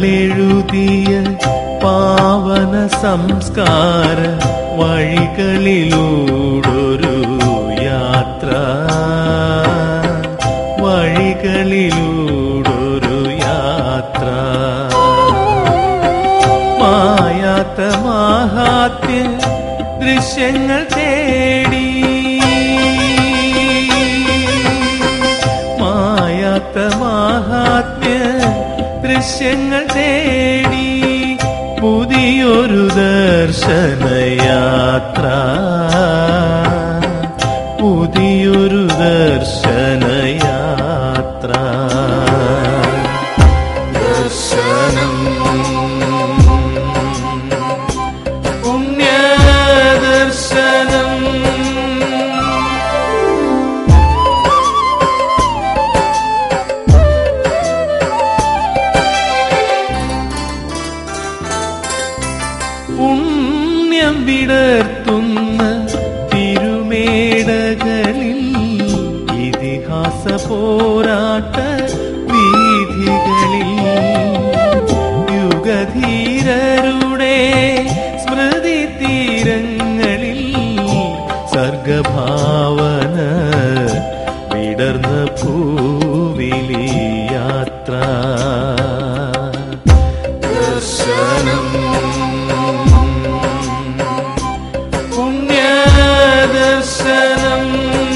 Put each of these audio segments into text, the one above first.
എഴുതിയ പാവന സംസ്കാര വഴികളിലൂടൊരു യാത്ര വഴികളിലൂടൊരു യാത്ര മായാത്ത മാഹാത്യ ദൃശ്യങ്ങൾ തേടി മായാത്ത മാഹാത്യ ദൃശ്യങ്ങൾ തേടി പുതിയൊരു ദർശനയാത്ര പുതിയൊരു ദർശനയാത്ര ദർശനം പുണ്യദർശനം പുണ്യം വിടർത്തുന്ന തിരുമേടകളിൽ ഇതിഹാസ പോരാട്ട വീഥികളിൽ യുഗധീരരുടെ സ്മൃതി തീരങ്ങളിൽ സർഗഭാവന വിടർന്ന ഭൂവിലി യാത്ര ദർശനം പുണ്യദർശനം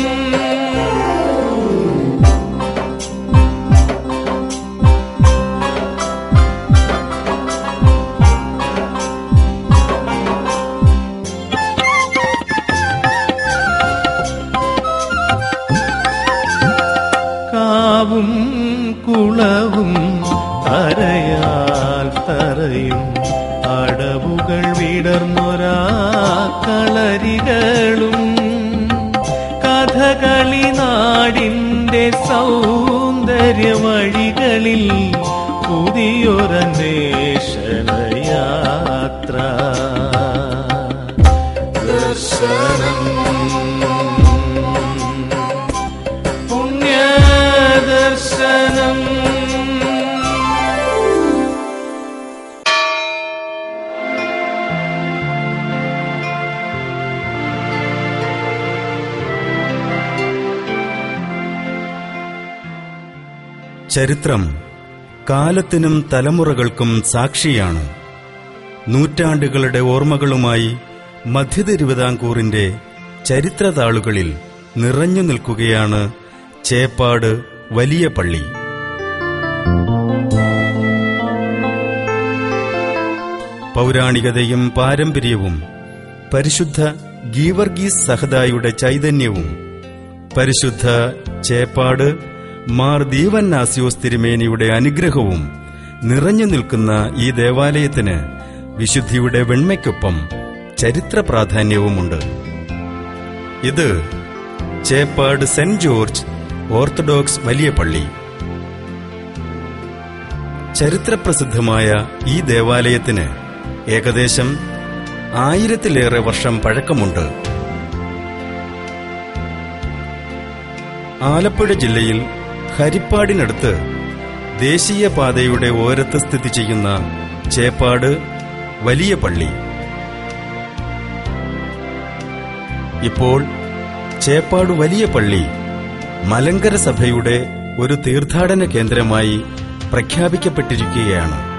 കാവും കുളവും അരയാൽ തറയും അടവുകൾ വിടർന്നൊരാ കളരികളും കഥകളി നാടിന്റെ സൗന്ദര്യ വഴികളിൽ പുതിയൊരന്വേഷണ യാത്ര ദർശനം പുണ്യദർശനം ചരിത്രം കാലത്തിനും തലമുറകൾക്കും സാക്ഷിയാണ് നൂറ്റാണ്ടുകളുടെ ഓർമ്മകളുമായി മധ്യ തിരുവിതാംകൂറിന്റെ ചരിത്രതാളുകളിൽ നിറഞ്ഞു നിൽക്കുകയാണ് ചേപ്പാട് വലിയ പള്ളി പൗരാണികതയും പാരമ്പര്യവും പരിശുദ്ധ ഗീവർഗീസ് സഹദായുടെ ചൈതന്യവും പരിശുദ്ധ ചേപ്പാട് മാർ ദീവന്നാസ്യോസ് തിരുമേനിയുടെ അനുഗ്രഹവും നിറഞ്ഞു നിൽക്കുന്ന ഈ ദേവാലയത്തിന് വിശുദ്ധിയുടെ വെണ്മയ്ക്കൊപ്പം ചരിത്ര പ്രാധാന്യവുമുണ്ട് ഇത് ചേപ്പാട് സെന്റ് ജോർജ് ഓർത്തഡോക്സ് വലിയ പള്ളി ചരിത്രപ്രസിദ്ധമായ ഈ ദേവാലയത്തിന് ഏകദേശം ആയിരത്തിലേറെ വർഷം പഴക്കമുണ്ട് ആലപ്പുഴ ജില്ലയിൽ ഹരിപ്പാടിനടുത്ത് ദേശീയപാതയുടെ ഓരത്ത് സ്ഥിതി ചെയ്യുന്ന ചേപ്പാട് വലിയ പള്ളി ഇപ്പോൾ ചേപ്പാട് വലിയ പള്ളി മലങ്കര സഭയുടെ ഒരു തീർത്ഥാടന കേന്ദ്രമായി പ്രഖ്യാപിക്കപ്പെട്ടിരിക്കുകയാണ്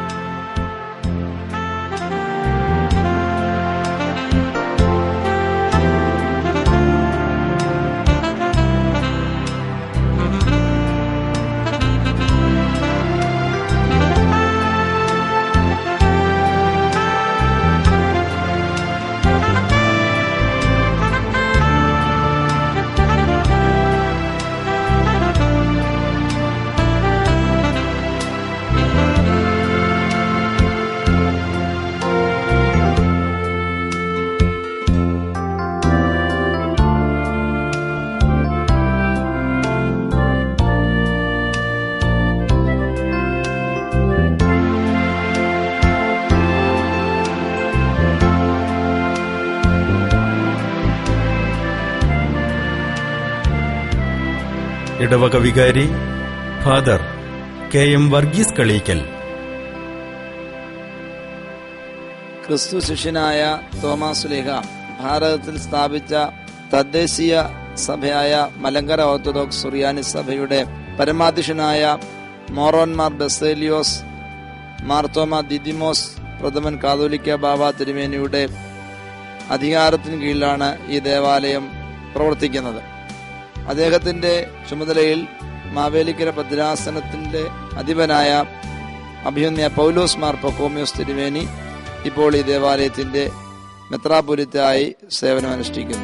ഇടവക വികാരി father K M Varghese Kaleekkal ക്രിസ്തു ശിഷ്യനായ തോമാസ് ലേഖ ഭാരതത്തിൽ സ്ഥാപിച്ച തദ്ദേശീയ സഭയായ മലങ്കര ഓർത്തഡോക്സ് സുറിയാനി സഭയുടെ പരമാധ്യക്ഷനായ മോറോൻമാർ ബെസേലിയോസ് മാർത്തോമ ദിദിമോസ് പ്രഥമൻ കാതോലിക്ക ബാബ തിരുമേനിയുടെ അധികാരത്തിന് കീഴിലാണ് ഈ ദേവാലയം പ്രവർത്തിക്കുന്നത് അദ്ദേഹത്തിന്റെ ചുമതലയിൽ മാവേലിക്കര ഭദ്രാസനത്തിന്റെ അധിപനായ അഭിമന്യ പൗലോസ് മാർ പൊക്കോമിയോസ് തിരുമേനി ഇപ്പോൾ ഈ ദേവാലയത്തിന്റെ മെത്രാപുരിത്തായി സേവനമനുഷ്ഠിക്കുന്നു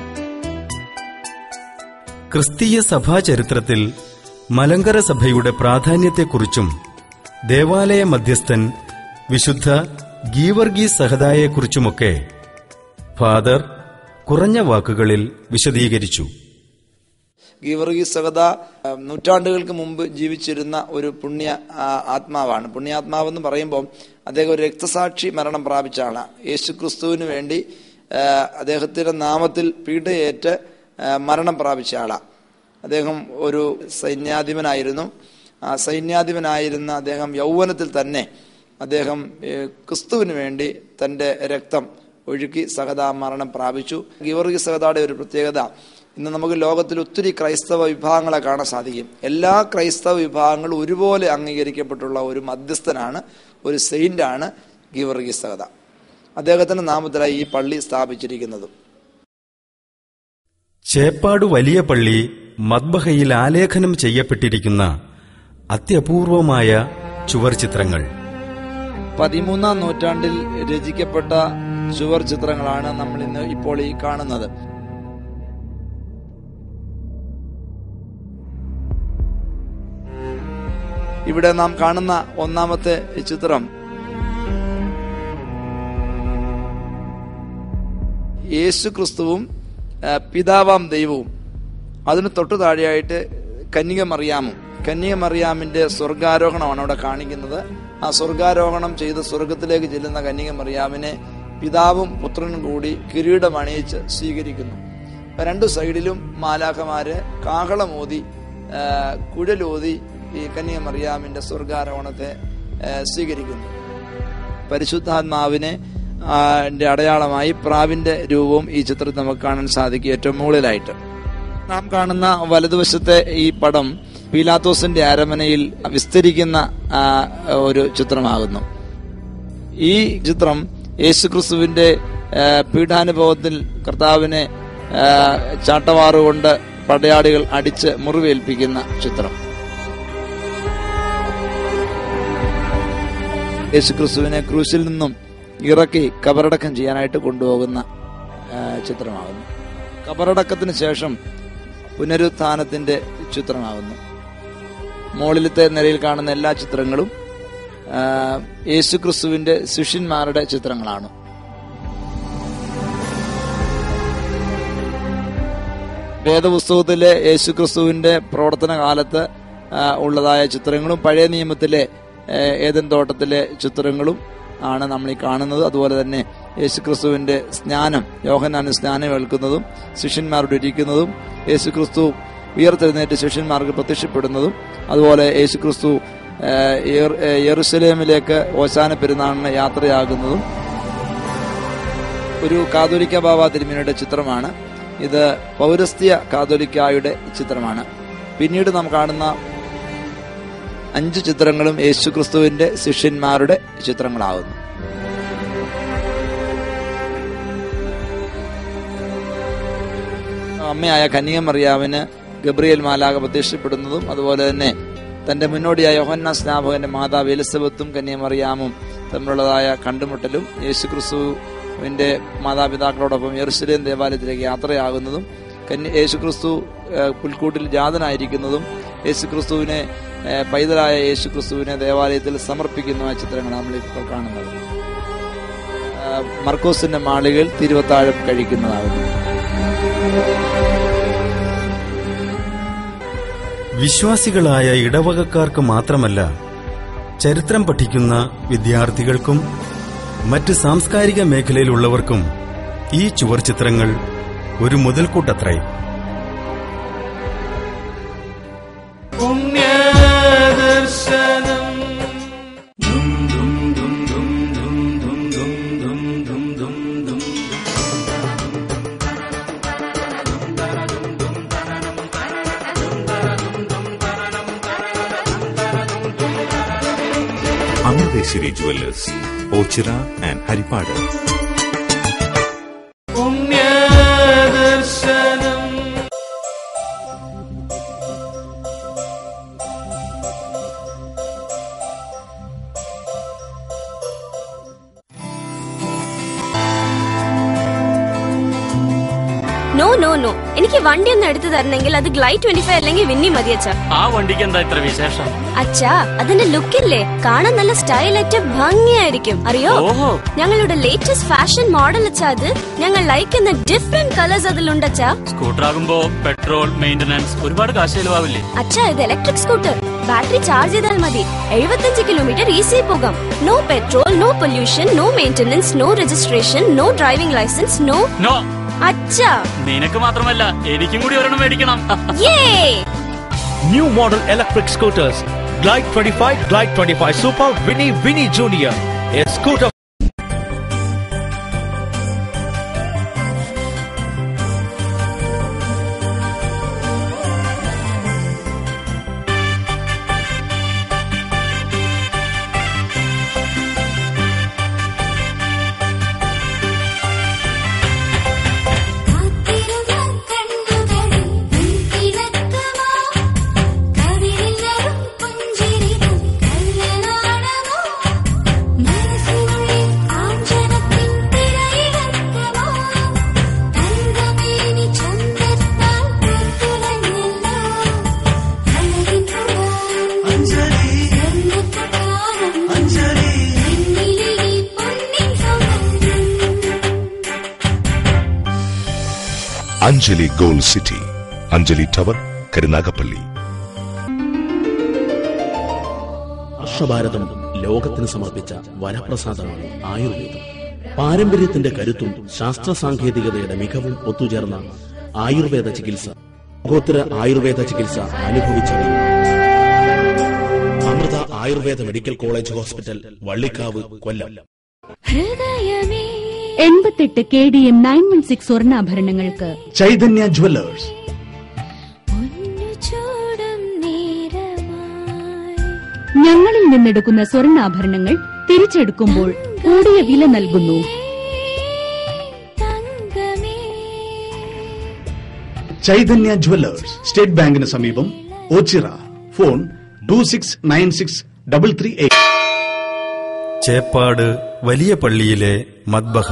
ക്രിസ്തീയ സഭാ ചരിത്രത്തിൽ മലങ്കര സഭയുടെ പ്രാധാന്യത്തെക്കുറിച്ചും ദേവാലയ മധ്യസ്ഥൻ വിശുദ്ധ ഗീവർഗീസ് സഹദായെക്കുറിച്ചുമൊക്കെ ഫാദർ കുറഞ്ഞ വാക്കുകളിൽ വിശദീകരിച്ചു ഗീവർഗീസ് സഹദ ആ, നൂറ്റാണ്ടുകൾക്ക് മുമ്പ് ജീവിച്ചിരുന്ന ഒരു പുണ്യ ആ, ആത്മാവാണ് പുണ്യാത്മാവെന്ന് പറയുമ്പോൾ അദ്ദേഹം ഒരു രക്തസാക്ഷി മരണം പ്രാപിച്ച ആളാണ് യേശു ക്രിസ്തുവിന് വേണ്ടി ആ, അദ്ദേഹത്തിന്റെ നാമത്തിൽ പീഡയേറ്റ് ആ, മരണം പ്രാപിച്ച ആളാണ് അദ്ദേഹം ഒരു സൈന്യാധിപനായിരുന്നു ആ സൈന്യാധിപനായിരുന്ന അദ്ദേഹം യൗവനത്തിൽ തന്നെ അദ്ദേഹം ഏ, ക്രിസ്തുവിന് വേണ്ടി തന്റെ രക്തം ഒഴുക്കി സഹദ മരണം പ്രാപിച്ചു ഗീവർഗി സഹദയുടെ ഒരു പ്രത്യേകത ഇന്ന് നമുക്ക് ലോകത്തിൽ ഒത്തിരി ക്രൈസ്തവ വിഭാഗങ്ങളെ കാണാൻ സാധിക്കും എല്ലാ ക്രൈസ്തവ വിഭാഗങ്ങളും ഒരുപോലെ അംഗീകരിക്കപ്പെട്ടുള്ള ഒരു മധ്യസ്ഥനാണ് ഒരു സെയിന്റാണ് ഗീവർഗി സഹദ അദ്ദേഹത്തിന്റെ നാമത്തിലായി ഈ പള്ളി സ്ഥാപിച്ചിരിക്കുന്നത് ചേപ്പാട് വലിയ പള്ളി മദ്ബഹയിൽ ആലേഖനം ചെയ്യപ്പെട്ടിരിക്കുന്ന അത്യപൂർവമായ ചുവർചിത്രങ്ങൾ പതിമൂന്നാം നൂറ്റാണ്ടിൽ രചിക്കപ്പെട്ട ചുവർ ചിത്രങ്ങളാണ് നമ്മൾ ഇന്ന് ഇപ്പോൾ ഈ കാണുന്നത് ഇവിടെ നാം കാണുന്ന ഒന്നാമത്തെ ചിത്രം യേശു ക്രിസ്തുവും ആ, പിതാവാം ദൈവവും അതിന് തൊട്ടു താഴെയായിട്ട് കന്യക മറിയാമും കന്യക മറിയാമിന്റെ സ്വർഗാരോഹണമാണ് അവിടെ കാണിക്കുന്നത് ആ സ്വർഗാരോഹണം ചെയ്ത് സ്വർഗത്തിലേക്ക് ചെല്ലുന്ന കന്യക മറിയാമിനെ പിതാവും പുത്രനും കൂടി കിരീടം അണിയിച്ച് സ്വീകരിക്കുന്നു രണ്ടു സൈഡിലും മാലാഖമാര് കാഹളമോതി ആ, കുഴലൂതി ഈ കന്യക മറിയാമിന്റെ സ്വർഗാരോഹണത്തെ ആ, സ്വീകരിക്കുന്നു പരിശുദ്ധാത്മാവിനെ ആ, ന്റെ അടയാളമായി പ്രാവിന്റെ രൂപവും ഈ ചിത്രത്തിൽ നമുക്ക് കാണാൻ സാധിക്കും ഏറ്റവും മുകളിലായിട്ട് നാം കാണുന്ന വലതുവശത്തെ ഈ പടം പീലാത്തോസിന്റെ അരമനയിൽ വിസ്തരിക്കുന്ന ആ, ഒരു ചിത്രമാകുന്നു ഈ ചിത്രം യേശുക്രിസ്തുവിന്റെ ആ, പീഠാനുഭവത്തിൽ കർത്താവിനെ ആ, ചാട്ടവാറുകൊണ്ട് പടയാളികൾ അടിച്ച് മുറിവേൽപ്പിക്കുന്ന ചിത്രം യേശുക്രിസ്തുവിനെ ക്രൂശിൽ നിന്നും ഇറക്കി കബറടക്കം ചെയ്യാനായിട്ട് കൊണ്ടുപോകുന്ന ആ, ചിത്രമാകുന്നു കബറടക്കത്തിന് ശേഷം പുനരുത്ഥാനത്തിന്റെ ചിത്രമാകുന്നു മുകളിലത്തെ നിലയിൽ കാണുന്ന എല്ലാ ചിത്രങ്ങളും ആ, യേശുക്രിസ്തുവിന്റെ ശിഷ്യന്മാരുടെ ചിത്രങ്ങളാണ് വേദപുസ്തകത്തിലെ യേശുക്രിസ്തുവിന്റെ പ്രവർത്തന കാലത്ത് ആ, ഉള്ളതായ ചിത്രങ്ങളും പഴയ നിയമത്തിലെ ഏ, ഏദൻ തോട്ടത്തിലെ ചിത്രങ്ങളും ആണ് നമ്മൾ ഈ കാണുന്നത് അതുപോലെ തന്നെ യേശുക്രിസ്തുവിന്റെ സ്നാനം യോഹനാന് സ്നാനം ഏൽക്കുന്നതും ശിഷ്യന്മാരോട് ഇരിക്കുന്നതും യേശുക്രിസ്തു ഉയർത്തെഴുന്നേറ്റ് ശിഷ്യന്മാർക്ക് പ്രത്യക്ഷപ്പെടുന്നതും അതുപോലെ യേശുക്രിസ്തു ഏ, യെർ- ഏ, യെറുശലേമിലേക്ക് ഓശാന പെരുന്നാളിന് യാത്രയാകുന്നതും ഒരു കാതോലിക്ക ബാബ തിരുമേനിയുടെ ചിത്രമാണ് ഇത് പൗരസ്ത്യ കാതോലിക്കായുടെ ചിത്രമാണ് പിന്നീട് നാം കാണുന്ന അഞ്ച് ചിത്രങ്ങളും യേശുക്രിസ്തുവിന്റെ ശിഷ്യന്മാരുടെ ചിത്രങ്ങളാകുന്നു അമ്മയായ കന്യക മറിയാവിന് ഗബ്രിയേൽ മാലാക പ്രത്യക്ഷപ്പെടുന്നതും അതുപോലെ തന്നെ തന്റെ മുന്നോടിയായ യോഹന്ന സ്നാപകന്റെ മാതാവ് എലിസബത്തും കന്യമറിയാമും തമ്മിലുള്ളതായ കണ്ടുമുട്ടലും യേശുക്രിസ്തുവിന്റെ മാതാപിതാക്കളോടൊപ്പം യെറുശലേം ദേവാലയത്തിലേക്ക് യാത്രയാകുന്നതും കന്യ യേശുക്രിസ്തു ഏഹ്, പുൽക്കൂട്ടിൽ ജാതനായിരിക്കുന്നതും യേശുക്രിസ്തുവിനെ ഏഹ്, പൈതലായ യേശുക്രിസ്തുവിനെ ദേവാലയത്തിൽ സമർപ്പിക്കുന്ന ചിത്രങ്ങളാണ് നമ്മൾ ഇപ്പോൾ കാണുന്നത് ഏഹ്, മർക്കോസിന്റെ മാളികയിൽ തിരുവത്താഴം കഴിക്കുന്നതാകുന്നു വിശ്വാസികളായ ഇടവകക്കാർക്ക് മാത്രമല്ല ചരിത്രം പഠിക്കുന്ന വിദ്യാർത്ഥികൾക്കും മറ്റ് സാംസ്കാരിക മേഖലയിലുള്ളവർക്കും ഈ ചുവർചിത്രങ്ങൾ ഒരു മുതൽക്കൂട്ടത്രേ പുണ്യദർശനം രാജരാജേശ്വരി ജുവല്ലേഴ്സ് ഓച്ചിറ ആൻഡ് ഹരിപ്പാട് പുണ്യദർശനം നോ നോ നോ എനിക്ക് വണ്ടി ഒന്ന് എടുത്തു തരണമെങ്കിൽ അത് ഗ്ലൈഡ് ട്വന്റി ഫൈവ് അല്ലെങ്കിൽ വിന്നി മതി അച്ഛാ ആ വണ്ടിക്ക് എന്താ ഇത്ര വിശേഷം അച്ഛാ അതിന്റെ ലുക്കില്ലേ കാണാൻ നല്ല സ്റ്റൈലായിട്ട് ഭംഗിയായിരിക്കും അറിയോ ഓഹോ ഞങ്ങളുടെ ലേറ്റസ്റ്റ് ഫാഷൻ മോഡൽ അച്ഛാ അത് ഞങ്ങൾ ലൈക്കുന്ന ഡിഫറെന്റ് കളേഴ്സ് അതിലുണ്ട് അച്ഛാ സ്കൂട്ടർ ആകുമ്പോ പെട്രോൾ മെയിന്റനൻസ് ഒരുപാട് കാശ് ചെലവാവില്ലേ അച്ഛാ ഇത് ഇലക്ട്രിക് സ്കൂട്ടർ ബാറ്ററി ചാർജ് ചെയ്താൽ മതി എഴുപത്തഞ്ച് കിലോമീറ്റർ ഈസി പോകാം no petrol no pollution no maintenance no registration no driving licence no no അച്ഛാ നിനക്ക് മാത്രമല്ല എനിക്കും കൂടി ഒരെണ്ണം മേടിക്കണം യേ New model electric scooters. Glide 25, Glide 25 Super, Winnie, Winnie Junior. A scooter കാത്തിരുന്ന കണ്ണുകളിൽ കിഴക്കുമോ കവിളിലറും പുഞ്ചിരിതൻ കള്ളനാണമോ മനസ്സിനുള്ളിൽ കാഞ്ചനത്തിൻ തിരയിളക്കമോ തങ്കമേനി ചന്ദ്രത്താൽ പൂത്തുലഞ്ഞല്ലോ അഴകിൻ പുരാണം സ്വർണ്ണപ്പുരാണം എന്നിലെ ഈ പൊന്നിൻ സൗന്ദര്യം Anjali gold city Anjali tower Karunagappally ഹർഷഭാരതം ലോകത്തിന് സമർപ്പിച്ച വരപ്രസാദമാണ് ആയുർവേദം പാരമ്പര്യത്തിന്റെ കരുത്തും ശാസ്ത്ര സാങ്കേതികതയുടെ മികവും ഒത്തുചേർന്ന ആയുർവേദ ചികിത്സ ലോകോത്തര ആയുർവേദ ചികിത്സ അനുഭവിച്ചറിയും Amrita Ayurveda medical college hospital Vallikkavu Kollam ഹൃദയമേ എൺപത്തെട്ട് K D M nine one six സ്വർണ്ണാഭരണങ്ങൾക്ക് ചൈതന്യ ജുവല്ലേഴ്സ് പൊന്നു ചൂടും നേരമായി ഞങ്ങളിൽ നിന്നെടുക്കുന്ന സ്വർണ്ണാഭരണങ്ങൾ തിരിച്ചെടുക്കുമ്പോൾ കൂടിയ വില നൽകുന്നു തങ്കമേ ചൈതന്യ ജുവല്ലേഴ്സ് സ്റ്റേറ്റ് ബാങ്കിന് സമീപം Ochira phone two six nine six double three eight Cheppad വലിയ പള്ളിയിലെ മദ്ബഹ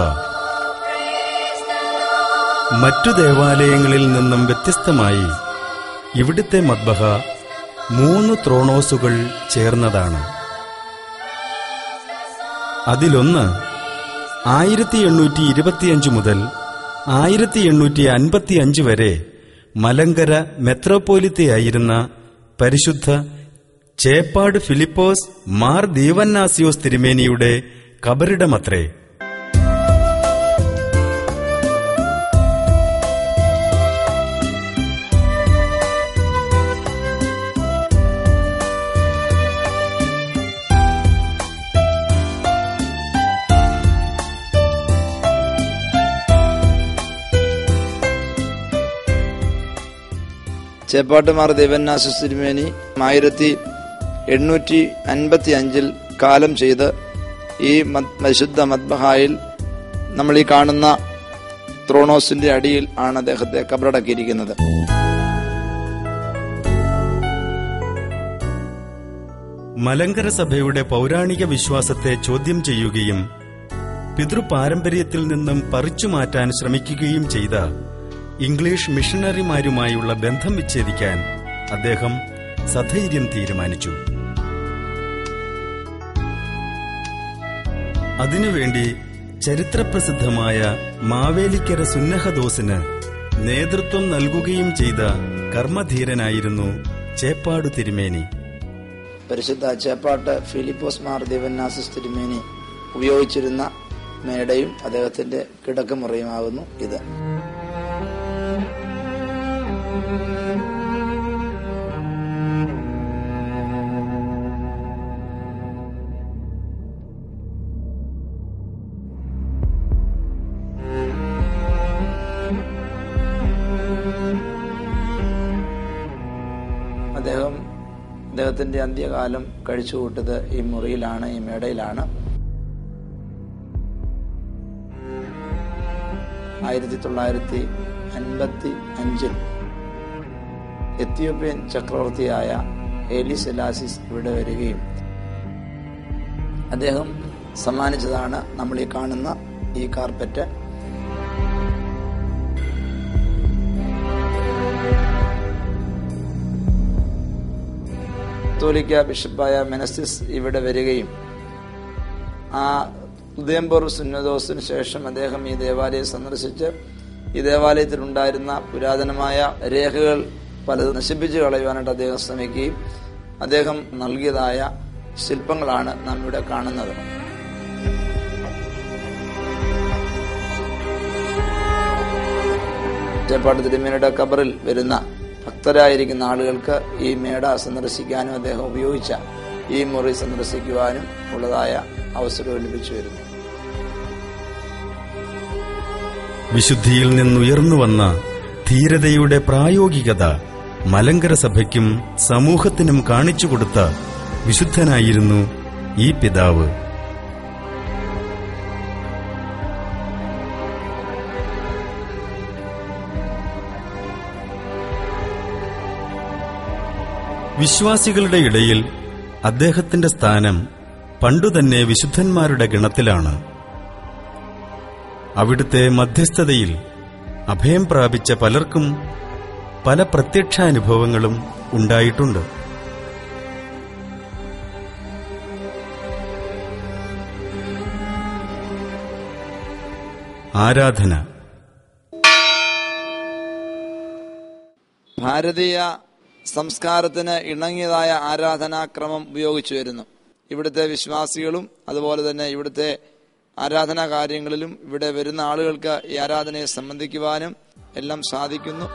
മറ്റു ദേവാലയങ്ങളിൽ നിന്നും വ്യത്യസ്തമായി ഇവിടുത്തെ മദ്ബഹ മൂന്ന് ത്രോണോസുകൾ ചേർന്നതാണ് അതിലൊന്ന് ആയിരത്തി എണ്ണൂറ്റി ഇരുപത്തിയഞ്ച് മുതൽ ആയിരത്തി എണ്ണൂറ്റി അൻപത്തിയഞ്ച് വരെ മലങ്കര മെത്രോപോലിത്തയായിരുന്ന പരിശുദ്ധ ചേപ്പാട് ഫിലിപ്പോസ് മാർ ദീവന്നാസിയോസ് തിരുമേനിയുടെ കബറിടമത്രേ ചേപ്പാട്ടുമാർ ദേവന്നാശ തിരുമേനി ആയിരത്തി എണ്ണൂറ്റി അൻപത്തി അഞ്ചിൽ കാലം ചെയ്ത് ഈ മദ്- പരിശുദ്ധ മദ്ബഹായിൽ നമ്മൾ ഈ കാണുന്ന ത്രോണോസിന്റെ അടിയിൽ ആണ് അദ്ദേഹത്തെ കബറടക്കിയിരിക്കുന്നത് മലങ്കര സഭയുടെ പൗരാണിക വിശ്വാസത്തെ ചോദ്യം ചെയ്യുകയും പിതൃപാരമ്പര്യത്തിൽ നിന്നും പറിച്ചു മാറ്റാൻ ശ്രമിക്കുകയും ചെയ്ത ഇംഗ്ലീഷ് മിഷണറിമാരുമായുള്ള ബന്ധം വിച്ഛേദിക്കാൻ അദ്ദേഹം സധൈര്യം തീരുമാനിച്ചു അതിനുവേണ്ടി ചരിത്രപ്രസിദ്ധമായ മാവേലിക്കര സുന്നഹദോസിന് നേതൃത്വം നൽകുകയും ചെയ്ത കർമ്മധീരനായിരുന്നു ചേപ്പാടു തിരുമേനി പരിശുദ്ധ ചേപ്പാട്ട് ഫിലിപ്പോസ് മാർ ദേവന്നാസിസ് തിരുമേനി ഉപയോഗിച്ചിരുന്ന മേടയും അദ്ദേഹത്തിന്റെ കിടക്കമുറിയുമാകുന്നു ഇത് അദ്ദേഹം അദ്ദേഹത്തിന്റെ അദ്ദേഹത്തിന്റെ അന്ത്യകാലം കഴിച്ചു കൂട്ടത് ഈ മുറിയിലാണ് ഈ മേടയിലാണ് ആയിരത്തി തൊള്ളായിരത്തി അൻപത്തി അഞ്ചിൽ എത്യോപ്യൻ ചക്രവർത്തിയായ ഏലി സെലാസിസ് ഇവിടെ വരികയും അദ്ദേഹം സമ്മാനിച്ചതാണ് നമ്മൾ ഈ കാണുന്ന ഈ കാർപ്പറ്റ് കത്തോലിക്ക ബിഷപ്പായ മെനസിസ് ഇവിടെ വരികയും ആ ഉദയംപൂർ സുന്നദോസിന് ശേഷം അദ്ദേഹം ഈ ദേവാലയം സന്ദർശിച്ച് ഈ ദേവാലയത്തിൽ ഉണ്ടായിരുന്ന പുരാതനമായ രേഖകൾ പലത് നശിപ്പിച്ചു കളയുവാനായിട്ട് അദ്ദേഹം ശ്രമിക്കുകയും അദ്ദേഹം നൽകിയതായ ശില്പങ്ങളാണ് നാം ഇവിടെ കാണുന്നത് ചേപ്പാട്ട് തിരുമേനയുടെ കബറിൽ വരുന്ന ഭക്തരായിരിക്കുന്ന ആളുകൾക്ക് ഈ മേട സന്ദർശിക്കാനും അദ്ദേഹം ഉപയോഗിച്ച ഈ മുറി സന്ദർശിക്കുവാനും ഉള്ളതായ അവസരവും ലഭിച്ചു വരുന്നു വിശുദ്ധിയിൽ നിന്നുയർന്നു വന്ന ധീരതയുടെ പ്രായോഗികത മലങ്കര സഭയ്ക്കും സമൂഹത്തിനും കാണിച്ചുകൊടുത്ത വിശുദ്ധനായിരുന്നു ഈ പിതാവ് വിശ്വാസികളുടെ ഇടയിൽ അദ്ദേഹത്തിന്റെ സ്ഥാനം പണ്ടുതന്നെ വിശുദ്ധന്മാരുടെ ഗണത്തിലാണ് അവിടുത്തെ മധ്യസ്ഥതയിൽ അഭയം പ്രാപിച്ച പലർക്കും പല പ്രത്യക്ഷാനുഭവങ്ങളും ഉണ്ടായിട്ടുണ്ട് ആരാധന ഭാരതീയ സംസ്കാരത്തിന് ഇണങ്ങിയതായ ആരാധനാക്രമം ഉപയോഗിച്ചു വരുന്നു ഇവിടുത്തെ വിശ്വാസികളും അതുപോലെ തന്നെ ഇവിടുത്തെ ആരാധനാ കാര്യങ്ങളിലും ഇവിടെ വരുന്ന ആളുകൾക്ക് ഈ ആരാധനയെ സംബന്ധിക്കുവാനും എല്ലാം സാധിക്കുന്നു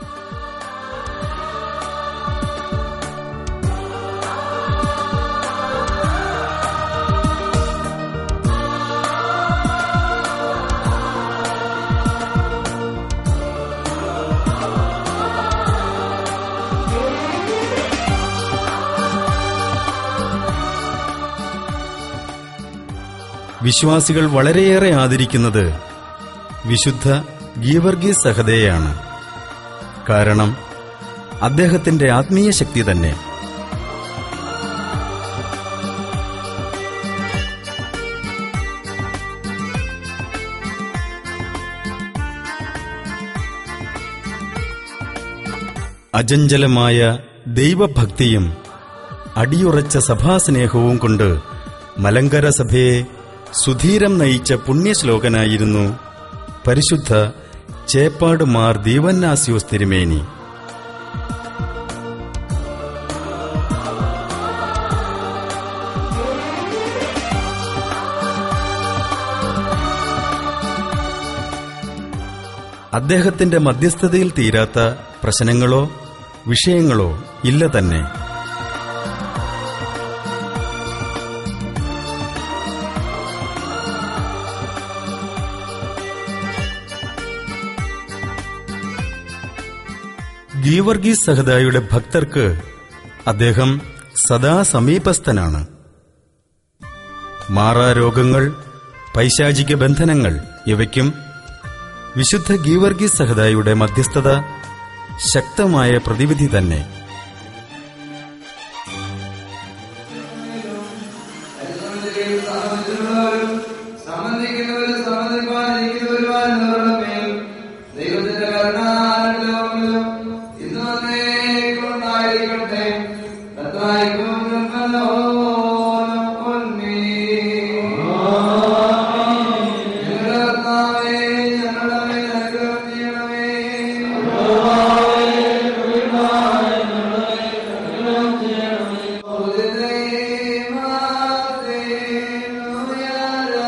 വിശ്വാസികൾ വളരെയേറെ ആദരിക്കുന്നത് വിശുദ്ധ ഗീവർഗീസ് സഹതയാണ് കാരണം അദ്ദേഹത്തിന്റെ ആത്മീയ ശക്തി തന്നെ അജഞ്ചലമായ ദൈവഭക്തിയും അടിയുറച്ച സഭാസ്നേഹവും കൊണ്ട് മലങ്കര സഭയെ സുധീരം നയിച്ച പുണ്യശ്ലോകനായിരുന്നു പരിശുദ്ധ ചേപ്പാട് മാർ ദീവന്നാസ്യോസ് തിരുമേനി അദ്ദേഹത്തിന്റെ മധ്യസ്ഥതയിൽ തീരാത്ത പ്രശ്നങ്ങളോ വിഷയങ്ങളോ ഇല്ല തന്നെ ഗീവർഗീസ് സഹദായുടെ ഭക്തർക്ക് അദ്ദേഹം സദാ സമീപസ്ഥനാണ് മാറാരോഗങ്ങൾ പൈശാചിക ബന്ധനങ്ങൾ ഇവയ്ക്കും വിശുദ്ധ ഗീവർഗീസ് സഹദായുടെ മധ്യസ്ഥത ശക്തമായ പ്രതിവിധി തന്നെ സംബന്ധിക്കുന്നവരും സംബന്ധിക്കാനിരിക്കുന്നവരുമായ മേൽ ദൈവത്തിന്റെ കരുണാനുഗ്രഹങ്ങളും ഇന്ന് വന്നേക്കുണ്ടായിരിക്കട്ടെ കർത്താവിനും ഞങ്ങളുടെ കർത്താവേ ഞങ്ങളുടെ മേൽ അനുഗ്രഹം ചെയ്യണമേ ഉദിതേ മാതേ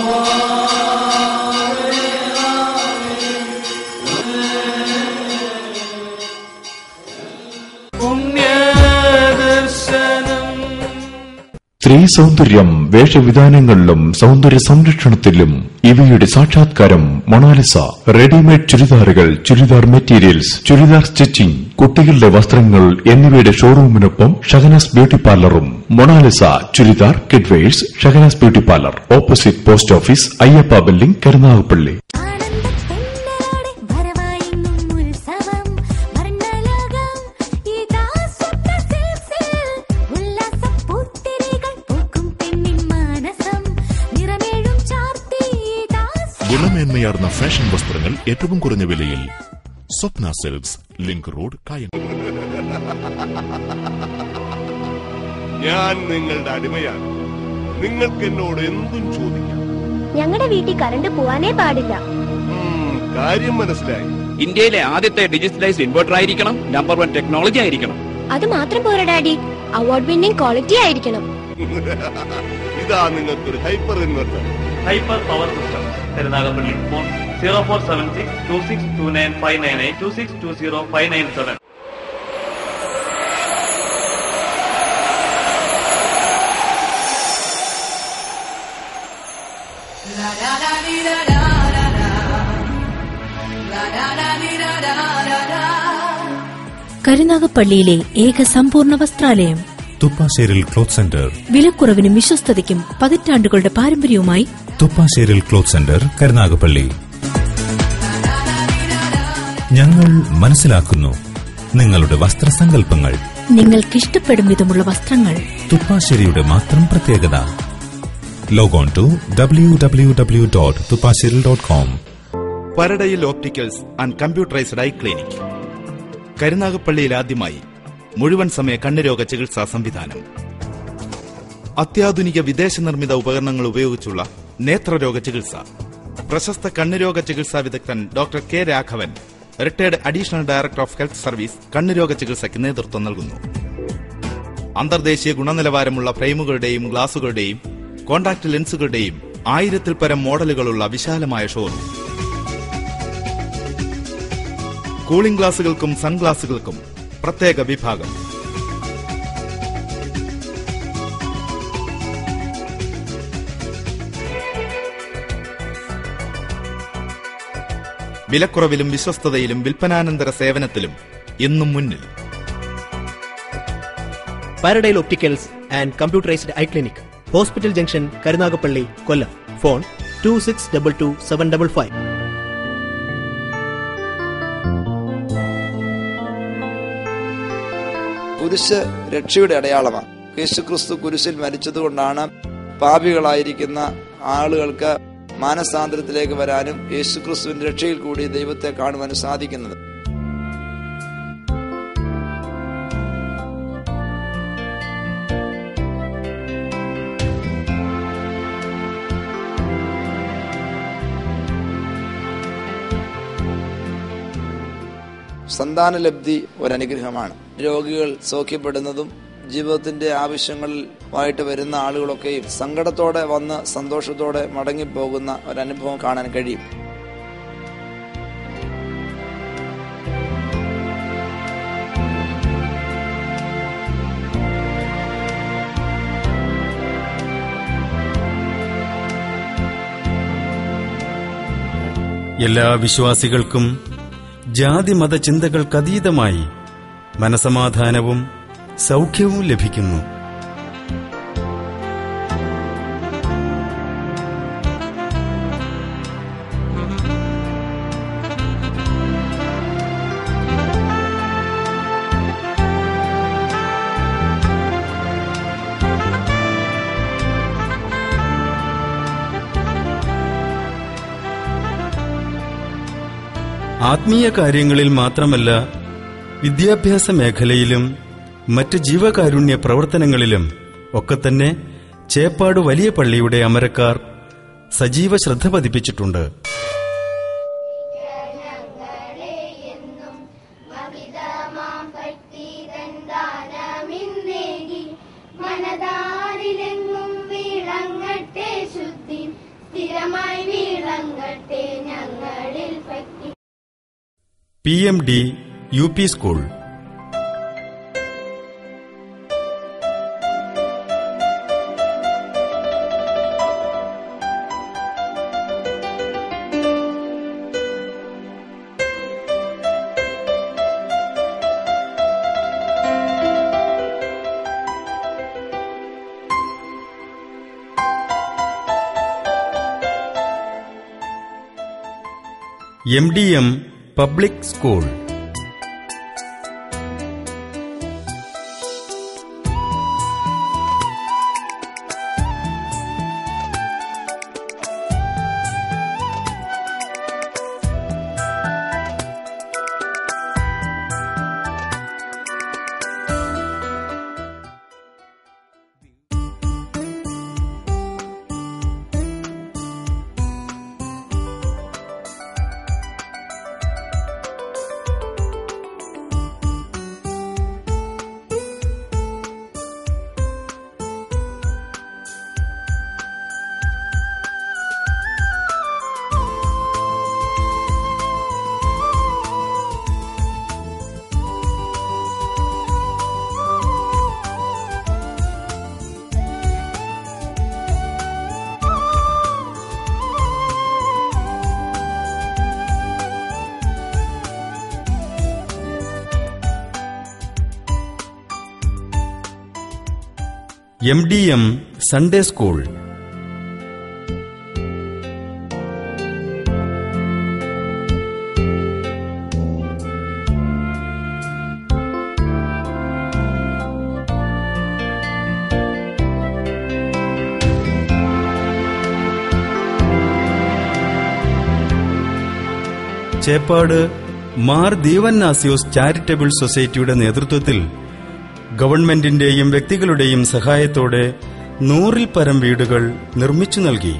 പുണ്യദർശനം സ്ത്രീ സൗന്ദര്യം വേഷവിധാനങ്ങളിലും സൗന്ദര്യ സംരക്ഷണത്തിലും ഇവയുടെ സാക്ഷാത്കാരം മൊണാലിസ റെഡിമെയ്ഡ് ചുരിദാറുകൾ ചുരിദാർ മെറ്റീരിയൽസ് ചുരിദാർ സ്റ്റിച്ചിങ് കുട്ടികളുടെ വസ്ത്രങ്ങൾ എന്നിവയുടെ ഷോറൂമിനൊപ്പം ഷഹനാസ് ബ്യൂട്ടി പാർലറും Monalisa churidar kidwears Shahnaz beauty parlour opposite post office Ayyappa building Karunagappally ഉത്സവം വർണ്ണലോകം ഇതാ സ്വപ്ന സിൽസിൽ ഉല്ലാസം പൂത്തിരികൾ പൂക്കും പെണ്ണിൻ മാനസം നിറമേഴും ചാർത്തി ഇതാ ഗുണമേന്മയാർന്ന ഫാഷൻ വസ്ത്രങ്ങൾ ഏറ്റവും കുറഞ്ഞ വിലയിൽ സ്വപ്ന സിൽക്സ് ലിങ്ക് റോഡ് കായം ഞാൻ നിങ്ങളുടെ അടിമയാണ് നിങ്ങൾക്ക് എന്നോട് എന്തും ചോദിക്കാം ഞങ്ങളുടെ വീട്ടിൽ കറണ്ട് പോവാനേ പാടില്ല ഉം, കാര്യം മനസ്സിലായി ഇന്ത്യയിലെ ആദ്യത്തെ ഡിജിറ്റലൈസ്ഡ് ഇൻവെർട്ടർ ആയിരിക്കണം നമ്പർ വൺ ടെക്നോളജി ആയിരിക്കണം അത് മാത്രം പോരാ ഡാഡി അവാർഡ് വിന്നിംഗ് ക്വാളിറ്റി ആയിരിക്കണം ഇതാ നിങ്ങൾക്കൊരു hyper inverter hyper power system Karunagappally phone zero four seven six two six two nine five nine eight two six two zero five nine seven കരുനാഗപ്പള്ളിയിലെ ഏക സമ്പൂർണ്ണ വസ്ത്രാലയം തുപ്പാശ്ശേരിൽ ക്ലോത്ത് സെന്റർ വിലക്കുറവിനും വിശ്വസ്തതയ്ക്കും പതിറ്റാണ്ടുകളുടെ പാരമ്പര്യവുമായി തുപ്പാശ്ശേരിൽ ക്ലോത്ത് സെന്റർ കരുനാഗപ്പള്ളി ഞങ്ങൾ മനസ്സിലാക്കുന്നു നിങ്ങളുടെ വസ്ത്രസങ്കല്പങ്ങൾ നിങ്ങൾക്കിഷ്ടപ്പെടും വിധമുള്ള വസ്ത്രങ്ങൾ തുപ്പാശ്ശേരിയുടെ മാത്രം പ്രത്യേകത logon to W W W dot Thuppasseri dot com Paradayil opticals and computerised eye clinic കരുനാഗപ്പള്ളിയിൽ ആദ്യമായി മുഴുവൻ സമയ കണ്ണുരോഗ ചികിത്സാ സംവിധാനം അത്യാധുനിക വിദേശ നിർമ്മിത ഉപകരണങ്ങൾ ഉപയോഗിച്ചുള്ള നേത്രരോഗ ചികിത്സ പ്രശസ്ത കണ്ണുരോഗ ചികിത്സാ വിദഗ്ധൻ doctor K Raghavan retired additional director of health service കണ്ണുരോഗ ചികിത്സയ്ക്ക് നേതൃത്വം നൽകുന്നു അന്തർദേശീയ ഗുണനിലവാരമുള്ള ഫ്രെയിമുകളുടെയും ഗ്ലാസുകളുടെയും കോൺടാക്ട് ലെൻസുകളുടെയും ആയിരത്തിൽ പരം മോഡലുകളുള്ള വിശാലമായ ഷോറൂം കൂളിംഗ് ഗ്ലാസുകൾക്കും സൺഗ്ലാസുകൾക്കും പ്രത്യേക വിഭാഗം വിലക്കുറവിലും വിശ്വസ്തതയിലും വിൽപ്പനാനന്തര സേവനത്തിലും എന്നും മുന്നിൽ Paradayil opticals and computerised eye clinic hospital junction Karunagappally Kollam phone two six double two seven double five കുരിശ് രക്ഷയുടെ അടയാളമാണ് യേശുക്രിസ്തു കുരിശിൽ മരിച്ചതുകൊണ്ടാണ് പാപികളായിരിക്കുന്ന ആളുകൾക്ക് മാനസാന്തരത്തിലേക്ക് വരാനും യേശുക്രിസ്തുവിന്റെ രക്ഷയിൽ കൂടി ദൈവത്തെ കാണുവാനും സാധിക്കുന്നത് സന്താനലബ്ധി ഒരനുഗ്രഹമാണ് രോഗികൾ സൗഖ്യപ്പെടുന്നതും ജീവിതത്തിന്റെ ആവശ്യങ്ങളുമായിട്ട് വരുന്ന ആളുകളൊക്കെയും സങ്കടത്തോടെ വന്ന് സന്തോഷത്തോടെ മടങ്ങിപ്പോകുന്ന ഒരനുഭവം കാണാൻ കഴിയും എല്ലാ വിശ്വാസികൾക്കും ജാതിമത ചിന്തകൾക്കതീതമായി മനസമാധാനവും സൗഖ്യവും ലഭിക്കുന്നു ആത്മീയ കാര്യങ്ങളിൽ മാത്രമല്ല വിദ്യാഭ്യാസ മേഖലയിലും മറ്റ് ജീവകാരുണ്യ പ്രവർത്തനങ്ങളിലും ഒക്കെ തന്നെ ചേപ്പാട് വലിയ പള്ളിയുടെ അമരക്കാർ സജീവ ശ്രദ്ധ പതിപ്പിച്ചിട്ടുണ്ട് മനതാരിലെങ്ങും വിളങ്ങട്ടെ ശുദ്ധി സ്ഥിര P M D U P school M D M public school M D M Sunday school Cheppad Mar Dionysius charitable സൊസൈറ്റിയുടെ നേതൃത്വത്തിൽ ഗവൺമെന്റിന്റെയും വ്യക്തികളുടെയും സഹായത്തോടെ നൂറിൽ പരം വീടുകൾ നിർമ്മിച്ചു നൽകി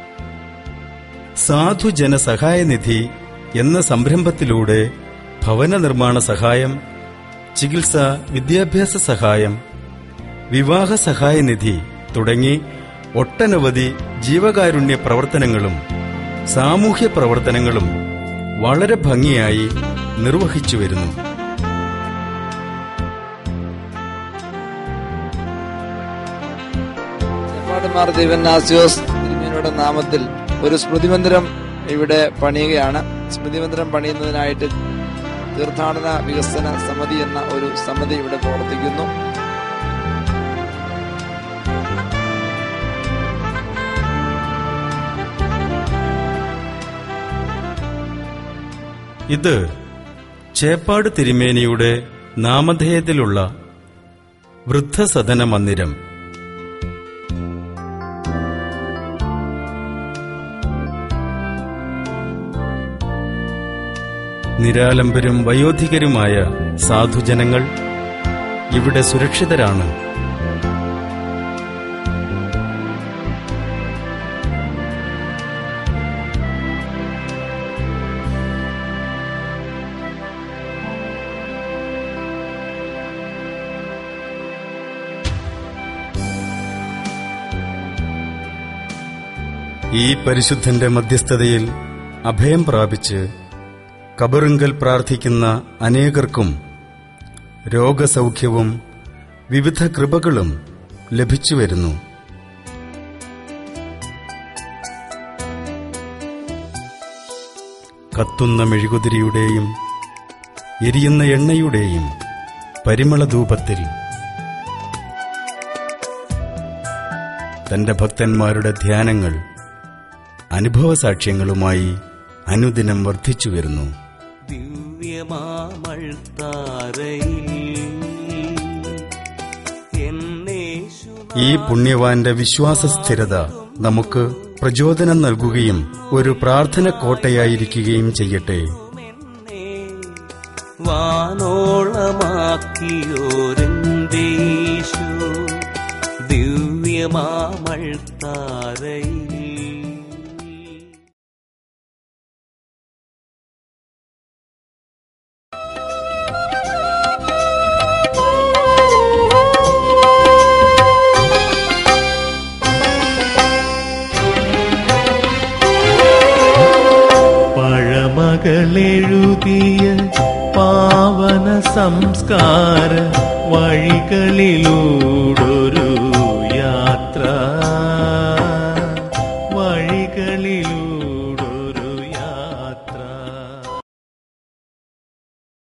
സാധുജന സഹായനിധി എന്ന സംരംഭത്തിലൂടെ ഭവന നിർമ്മാണ സഹായം ചികിത്സ വിദ്യാഭ്യാസ സഹായം വിവാഹ സഹായനിധി തുടങ്ങി ഒട്ടനവധി ജീവകാരുണ്യ പ്രവർത്തനങ്ങളും സാമൂഹ്യ പ്രവർത്തനങ്ങളും വളരെ ഭംഗിയായി നിർവഹിച്ചു വരുന്നു മാർ ദിവന്നാസിയോസ് തിരുമേനിയുടെ നാമത്തിൽ ഒരു സ്മൃതിമന്ദിരം ഇവിടെ പണിയുകയാണ് സ്മൃതിമന്ദിരം പണിയുന്നതിനായിട്ട് തീർത്ഥാടന വികസന സമിതി എന്ന ഒരു സമിതി ഇവിടെ പ്രവർത്തിക്കുന്നു ഇത് ചേപ്പാട് തിരുമേനിയുടെ നാമധേയത്തിലുള്ള വൃദ്ധസദന മന്ദിരം നിരാലംബരും വയോധികരുമായ സാധുജനങ്ങൾ ഇവിടെ സുരക്ഷിതരാണ് ഈ പരിശുദ്ധന്റെ മധ്യസ്ഥതയിൽ അഭയം പ്രാപിച്ച് കബറുങ്കൽ പ്രാർത്ഥിക്കുന്ന അനേകർക്കും രോഗസൗഖ്യവും വിവിധ കൃപകളും ലഭിച്ചു വരുന്നു കത്തുന്ന മെഴുകുതിരിയുടെയും എരിയുന്ന എണ്ണയുടെയും പരിമളധൂപത്തിൽ തന്റെ ഭക്തന്മാരുടെ ധ്യാനങ്ങൾ അനുഭവസാക്ഷ്യങ്ങളുമായി അനുദിനം വർദ്ധിച്ചു വരുന്നു ഈ പുണ്യവാന്റെ വിശ്വാസസ്ഥിരത നമുക്ക് പ്രചോദനം നൽകുകയും ഒരു പ്രാർത്ഥന കോട്ടയായിരിക്കുകയും ചെയ്യട്ടെ വാനോളമാക്കിയോരെന്തേശു ദിവ്യമാമൾ താരയിൽ കഥകളെഴുതിയ പാവന സംസ്കാര വഴികളിലൂടൊരു